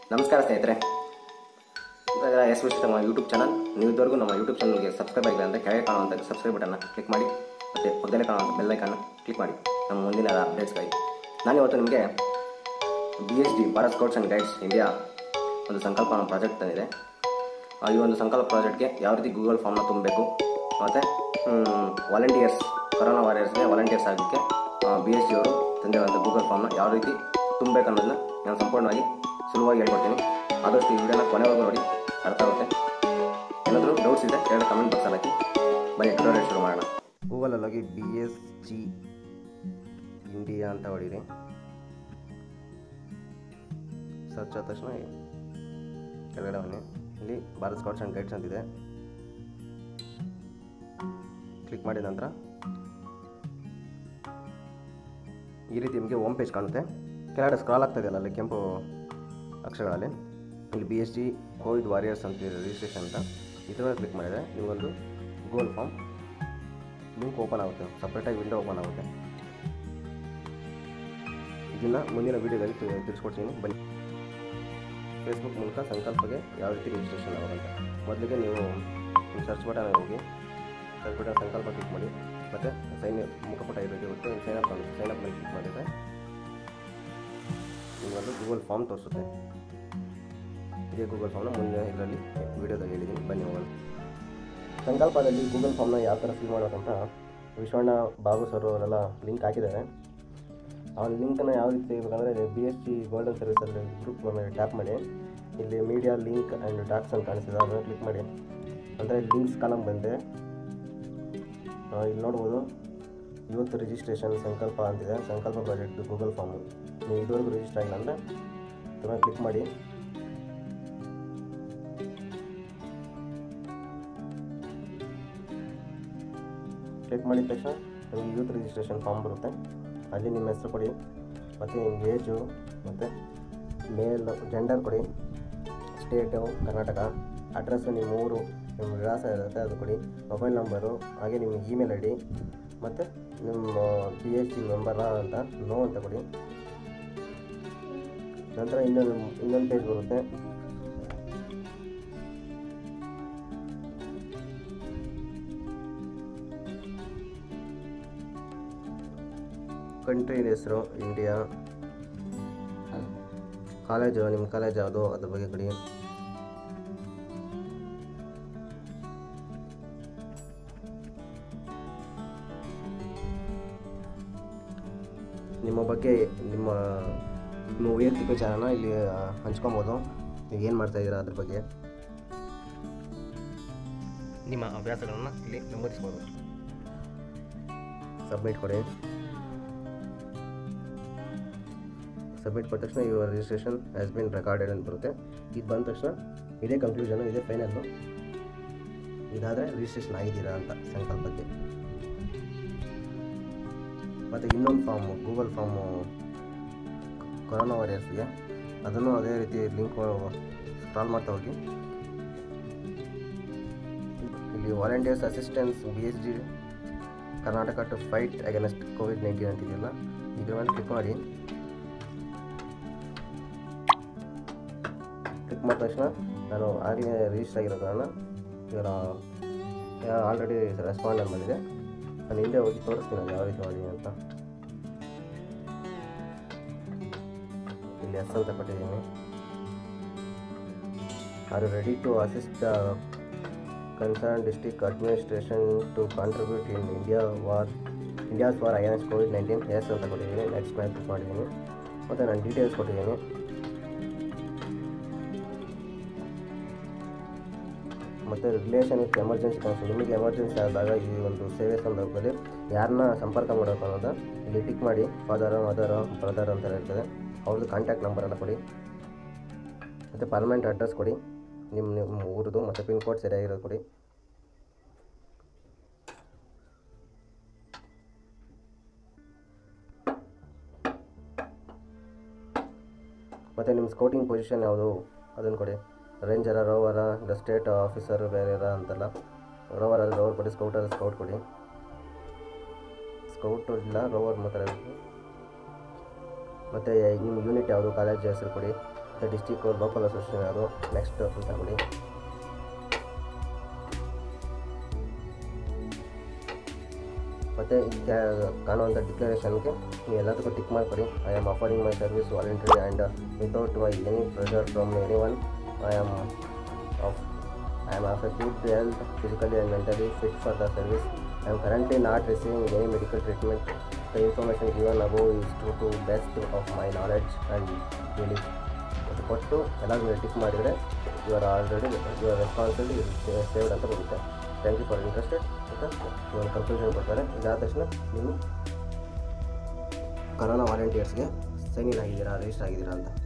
ನಮಸ್ಕಾರ ಸ್ನೇಹಿತರೆ ಇವಾಗ ಎಸ್ ವಿಶ್ವ ನಮ್ಮ ಯೂಟ್ಯೂಬ್ ಚಾನಲ್ ನೀವು ಇದುವರೆಗೂ ನಮ್ಮ ಯೂಟ್ಯೂಬ್ ಚಾನಲ್ಗೆ ಸಬ್ಸ್ಕ್ರೈಬ್ ಆಗಿಲ್ಲ ಅಂದರೆ ಕೆಳಗೆ ಕಾಣುವಂಥ ಸಬ್ಸ್ಕ್ರೈಬ್ ಬಟನ್ನ ಕ್ಲಿಕ್ ಮಾಡಿ ಮತ್ತು ಪಕ್ಕದಲ್ಲೇ ಕಾಣುವಂಥ ಬೆಲ್ ಐಕನ್ನ ಕ್ಲಿಕ್ ಮಾಡಿ ನಮ್ಮ ಮುಂದಿನ ಅಪ್ಡೇಟ್ಸ್ಗಾಗಿ ನಾನು ಇವತ್ತು ನಿಮಗೆ B H D Bharat scouts and guides India ಒಂದು ಸಂಕಲ್ಪ ಅನ್ನೋ ಪ್ರಾಜೆಕ್ಟ್ ತಂದಿದೆ ಆ, ಈ ಒಂದು ಸಂಕಲ್ಪ ಪ್ರಾಜೆಕ್ಟ್ಗೆ ಯಾವ ರೀತಿ ಗೂಗಲ್ ಫಾರ್ಮ್ನ ತುಂಬಬೇಕು ಮತ್ತು ವಾಲಂಟಿಯರ್ಸ್ ಕೊರೋನಾ ವಾರಿಯರ್ಸ್ಗೆ ವಾಲಂಟಿಯರ್ಸ್ ಆಗಲಿಕ್ಕೆ ಬಿ ಎಸ್ ಡಿ ಅವರು ತಂದಿರುವಂಥ ಗೂಗಲ್ ಫಾರ್ಮ್ನ ಯಾವ ರೀತಿ ತುಂಬಬೇಕು ಅನ್ನೋದನ್ನ ನಾನು ಸಂಪೂರ್ಣವಾಗಿ ಸುಲಭವಾಗಿ ಹೇಳ್ಕೊಡ್ತೀನಿ ಆದಷ್ಟು ಈ ವಿಡಿಯೋನ ಕೊನೆವರೆಗೂ ನೋಡಿ ಅರ್ಥ ಆಗುತ್ತೆ ಏನಾದರೂ ಡೌಟ್ಸ್ ಇದೆ ಎರಡು ಕಮೆಂಟ್ ಬಾಕ್ಸಲ್ಲಿ ಹಾಕಿ ಬನ್ನಿ ಟ್ಯೂಟೋರಿಯಲ್ ಶುರು ಮಾಡೋಣ ಗೂಗಲಲ್ಲಿ ಹೋಗಿ ಬಿ ಎಸ್ ಜಿ ಇಂಡಿಯಾ ಅಂತ ಹೊಡೀರಿ ಸರ್ಚ್ ಆದ ತಕ್ಷಣ ಕೆಳಗಡೆ ಬನ್ನಿ ಇಲ್ಲಿ ಭಾರತ್ ಸ್ಕೌಟ್ಸ್ ಆ್ಯಂಡ್ ಗೈಡ್ಸ್ ಅಂತಿದೆ ಕ್ಲಿಕ್ ಮಾಡಿದ ನಂತರ ಈ ರೀತಿ ನಿಮಗೆ ಹೋಮ್ ಪೇಜ್ ಕಾಣುತ್ತೆ ಕೆಳಗಡೆ ಸ್ಕ್ರಾಲ್ ಆಗ್ತಾ ಇದೆಯಲ್ಲ ಅಲ್ಲಿ ಕೆಂಪು ಅಕ್ಷರಗಳಲ್ಲಿ ಇಲ್ಲಿ B S G covid warriors ಅಂತ ರಿಜಿಸ್ಟ್ರೇಷನ್ ಅಂತ ಇದ್ರ ಮೇಲೆ ಕ್ಲಿಕ್ ಮಾಡಿದರೆ ನಿಮಗೊಂದು ಗೂಗಲ್ ಫಾರ್ಮ್ ಲಿಂಕ್ ಓಪನ್ ಆಗುತ್ತೆ ಸಪ್ರೇಟಾಗಿ ವಿಂಡೋ ಓಪನ್ ಆಗುತ್ತೆ ಇದನ್ನು ಮುಂದಿನ ವೀಡಿಯೋದಲ್ಲಿ ತಿ- ತಿಳಿಸ್ಕೊಡ್ತೀನಿ ಬನ್ನಿ ಫೇಸ್ಬುಕ್ ಮೂಲಕ ಸಂಕಲ್ಪಗೆ ಯಾವ ರೀತಿ ರಿಜಿಸ್ಟ್ರೇಷನ್ ಆಗೋದಂತೆ ಮೊದಲಿಗೆ ನೀವು ಸರ್ಚ್ ಬಟನ್ ಹೋಗಿ ಸರ್ಚ್ ಬಟನ್ ಸಂಕಲ್ಪ ಕ್ಲಿಕ್ ಮಾಡಿ ಮತ್ತು ಸೈನ್ ಮುಖಪುಟ ಇರೋದು ಇರುತ್ತೆ ಸೈನ್ ಅಪ್ ಸೈನ್ ಅಪ್ ಮೇಲೆ ಕ್ಲಿಕ್ ಮಾಡಿದರೆ ನಿಮಗೊಂದು ಗೂಗಲ್ ಫಾರ್ಮ್ ತೋರಿಸುತ್ತೆ ಇದೇ ಗೂಗಲ್ ಫಾರ್ಮ್ನ ಮುಂದೆ ಇದರಲ್ಲಿ ವೀಡಿಯೋದಲ್ಲಿ ಹೇಳಿದ್ದೀನಿ ಬನ್ನಿ ಹೋಗೋಣ ಸಂಕಲ್ಪದಲ್ಲಿ ಗೂಗಲ್ ಫಾರ್ಮ್ನ ಯಾವ ಥರ ಫಿಲ್ ಮಾಡೋಕ್ಕಂತ ವಿಶ್ವಣ್ಣ ಬಾಬು ಸರ್ ಅವರೆಲ್ಲ ಲಿಂಕ್ ಹಾಕಿದ್ದಾರೆ ಆ ಲಿಂಕನ್ನು ಯಾವ ರೀತಿ ತೆಗಿಬೇಕಂದ್ರೆ ಬಿ ಎಸ್ ಜಿ ಗೋಲ್ಡನ್ ಸರ್ವಿಸಲ್ಲಿ ಗ್ರೂಪ್ ಮೇಲೆ ಟ್ಯಾಪ್ ಮಾಡಿ ಇಲ್ಲಿ ಮೀಡಿಯಾ ಲಿಂಕ್ ಆ್ಯಂಡ್ ಡಾಕ್ಸ್ ಅಂತ ಕಾಣಿಸಿದೆ ಅದನ್ನು ಕ್ಲಿಕ್ ಮಾಡಿ ಅಂದರೆ ಲಿಂಕ್ಸ್ ಕಾಲಮ್ ಬಂದೆ ಆ, ಇಲ್ಲಿ ನೋಡ್ಬೋದು ಇವತ್ತು ರಿಜಿಸ್ಟ್ರೇಷನ್ ಸಂಕಲ್ಪ ಅಂತಿದೆ ಸಂಕಲ್ಪ ಪ್ರಾಜೆಕ್ಟ್ ಗೂಗಲ್ ಫಾರ್ಮು ನೀವು ಇದುವರೆಗೂ ರಿಜಿಸ್ಟರ್ ಆಗಿಲ್ಲ ಅಂದರೆ ಅದನ್ನು ಕ್ಲಿಕ್ ಮಾಡಿ ಕ್ಲಿಕ್ ಮಾಡಿದ ತಕ್ಷಣ ನಿಮಗೆ ಯೂತ್ ರಿಜಿಸ್ಟ್ರೇಷನ್ ಫಾರ್ಮ್ ಬರುತ್ತೆ ಅಲ್ಲಿ ನಿಮ್ಮ ಹೆಸರು ಕೊಡಿ ಮತ್ತು ನಿಮ್ಮ ಏಜು ಮತ್ತು ಮೇಲ್ ಜೆಂಡರ್ ಕೊಡಿ ಸ್ಟೇಟು ಕರ್ನಾಟಕ ಅಡ್ರೆಸ್ಸು ನಿಮ್ಮ ಊರು ನಿಮ್ಮ ವಿಳಾಸ ಇರುತ್ತೆ ಅದು ಕೊಡಿ ಮೊಬೈಲ್ ನಂಬರು ಹಾಗೆ ನಿಮ್ಮ ಇಮೇಲ್ ಐ ಡಿ ಮತ್ತು ನಿಮ್ಮ ಪಿ ಎಚ್ ಡಿ ಮೆಂಬರಾ ಅಂತ ನೋ ಅಂತ ಕೊಡಿ ನಂತರ ಇನ್ನೊಂದು ಇನ್ನೊಂದು ಪೇಜ್ ಬರುತ್ತೆ ಕಂಟ್ರಿ ಹೆಸರು ಇಂಡಿಯಾ ಕಾಲೇಜು ನಿಮ್ಮ ಕಾಲೇಜ್ ಯಾವುದು ಅದ್ರ ಬಗ್ಗೆ ಕೊಡಿ ನಿಮ್ಮ ಬಗ್ಗೆ ನಿಮ್ಮ ನಿಮ್ಮ ವೈಯಕ್ತಿಕ ವಿಚಾರನ ಇಲ್ಲಿ ಆ, ಹಂಚ್ಕೊಬೋದು ನೀವು ಏನು ಮಾಡ್ತಾ ಇದ್ದೀರಾ ಅದ್ರ ಬಗ್ಗೆ ನಿಮ್ಮ ಅಭ್ಯಾಸಗಳನ್ನು ಇಲ್ಲಿ ನಮೂದಿಸ್ಬೋದು ಸಬ್ಮಿಟ್ ಕೊಡಿ ಸಬ್ಮಿಟ್ ಮಾಡಿದ ತಕ್ಷಣ your registration has been recorded ಅಂತ ಬರುತ್ತೆ ಇದು ಬಂದ ತಕ್ಷಣ ಇದೇ ಕನ್ಕ್ಲೂಷನು ಇದೇ ಫೈನಲ್ಲು ಇದಾದರೆ ರಿಜಿಸ್ಟ್ರೇಷನ್ ಆಗಿದ್ದೀರಾ ಅಂತ ಸಂಕಲ್ಪಕ್ಕೆ ಮತ್ತು ಇನ್ನೊಂದು ಫಾರ್ಮು ಗೂಗಲ್ ಫಾರ್ಮು ಕೊರೋನಾ ವಾರಿಯರ್ಸ್ಗೆ ಅದನ್ನು ಅದೇ ರೀತಿ ಲಿಂಕ್ ಸ್ಕ್ರಾಲ್ ಮಾಡ್ತಾ ಹೋಗಿ ಇಲ್ಲಿ volunteers assistance B S G Karnataka to fight against covid nineteen ಅಂತಿದೆಯಲ್ಲ ಇದ್ರ ಮೇಲೆ ಕ್ಲಿಕ್ ಮಾಡಿ ಕ್ಲಿಕ್ ಮಾಡಿದ ತಕ್ಷಣ ನಾನು ಆಗಲೇ ರಿಜಿಸ್ಟರ್ ಆಗಿರೋ ಕಾರಣ ಇವರ ಆಲ್ರೆಡಿ ರೆಸ್ಪಾಂಡ್ ಬಂದಿದೆ ನಾನು ಹಿಂದೆ ಹೋಗಿ ತೋರಿಸ್ತೀನಿ ಅದು ಯಾವ ರೀತಿ ಮಾಡಿ ಅಂತ ಇಲ್ಲಿ ಎಸ್ ಅಂತ ಕೊಟ್ಟಿದ್ದೀನಿ are ready to assist the concern district administration to contribute in India war India's war against covid nineteen yes ಅಂತ ಕೊಟ್ಟಿದ್ದೀನಿ ನೆಕ್ಸ್ಟ್ ಮೇಲೆ ಕ್ಲಿಕ್ ಮಾಡಿದ್ದೀನಿ ಮತ್ತು ನಾನು ಡೀಟೇಲ್ಸ್ ಕೊಟ್ಟಿದ್ದೀನಿ ಮತ್ತು ರಿಲೇಷನ್ ವಿತ್ ಎಮರ್ಜೆನ್ಸಿ ಕೌನ್ಸಿಲ್ ನಿಮಗೆ ಎಮರ್ಜೆನ್ಸಿ ಆದಾಗ ಈ ಒಂದು ಸೇವೆ ಸಂದರ್ಭದಲ್ಲಿ ಯಾರನ್ನ ಸಂಪರ್ಕ ಮಾಡಬೇಕು ಅನ್ನೋದು ಇಲ್ಲಿ ಟಿಕ್ ಮಾಡಿ ಫಾದರ ಮದರ ಬ್ರದರ್ ಅಂತ ಇರ್ತದೆ ಅವ್ರದ್ದು ಕಾಂಟ್ಯಾಕ್ಟ್ ನಂಬರೆಲ್ಲ ಕೊಡಿ ಮತ್ತು ಪರ್ಮನೆಂಟ್ ಅಡ್ರೆಸ್ ಕೊಡಿ ನಿಮ್ಮ ನಿಮ್ಮ ಊರದು ಮತ್ತು ಪಿನ್ ಕೋಡ್ ಸರಿಯಾಗಿರೋದು ಕೊಡಿ ಮತ್ತು ನಿಮ್ಮ ಸ್ಕೌಟಿಂಗ್ ಪೊಸಿಷನ್ ಯಾವುದು ಅದನ್ನು ಕೊಡಿ ರೇಂಜರ ರೋವರ ಇಲ್ಲ ಸ್ಟೇಟ್ ಆಫೀಸರ್ ಬೇರೆ ಅಂತಲ್ಲ ರೋವರ್ ಆದರೆ ರೋವರ್ ಕೊಡಿ ಸ್ಕೌಟ್ ಆದರೆ ಸ್ಕೌಟ್ ಕೊಡಿ ಸ್ಕೌಟ್ ಇಲ್ಲ ರೋವರ್ ಮಾತ್ರ ಇರುತ್ತೆ ಮತ್ತು ನಿಮ್ಮ ಯೂನಿಟ್ ಯಾವುದು ಕಾಲೇಜ್ ಹೆಸರು ಕೊಡಿ ಮತ್ತು ಡಿಸ್ಟಿಕ್ ಲೋಕಲ್ ಅಸೋಸಿಯೇಷನ್ ಅದು ನೆಕ್ಸ್ಟ್ ಅಂತ ಕೊಡಿ ಮತ್ತು ಇಲ್ಲಿ ಕಾಣುವಂಥ ಡಿಕ್ಲರೇಷನ್ಗೆ ನೀವು ಎಲ್ಲದಕ್ಕೂ ಟಿಕ್ ಮಾಡಿಕೊಡಿ I am offering my service voluntary and without my any pressure from any one I am of I am of a good health, physically and mentally fit for the service. I am currently not receiving any medical treatment. The information given above is to to best of my knowledge and belief. ಅದು ಕೊಟ್ಟು ಎಲ್ಲರೂ tick ಮಾಡಿದರೆ you are already you are responsible saved ಅಂತ ಬರುತ್ತೆ thank you for interested ಅಂತ ಒಂದು conclusion ಕೊಡ್ತಾರೆ ಇದಾದ ತಕ್ಷಣ ನೀವು ಕರೋನಾ ವಾಲಂಟಿಯರ್ಸ್ಗೆ ಸೈನ್ ಇನ್ ಆಗಿದ್ದೀರಾ ರಿಜಿಸ್ಟರ್ ಆಗಿದ್ದೀರಾ ಅಂತ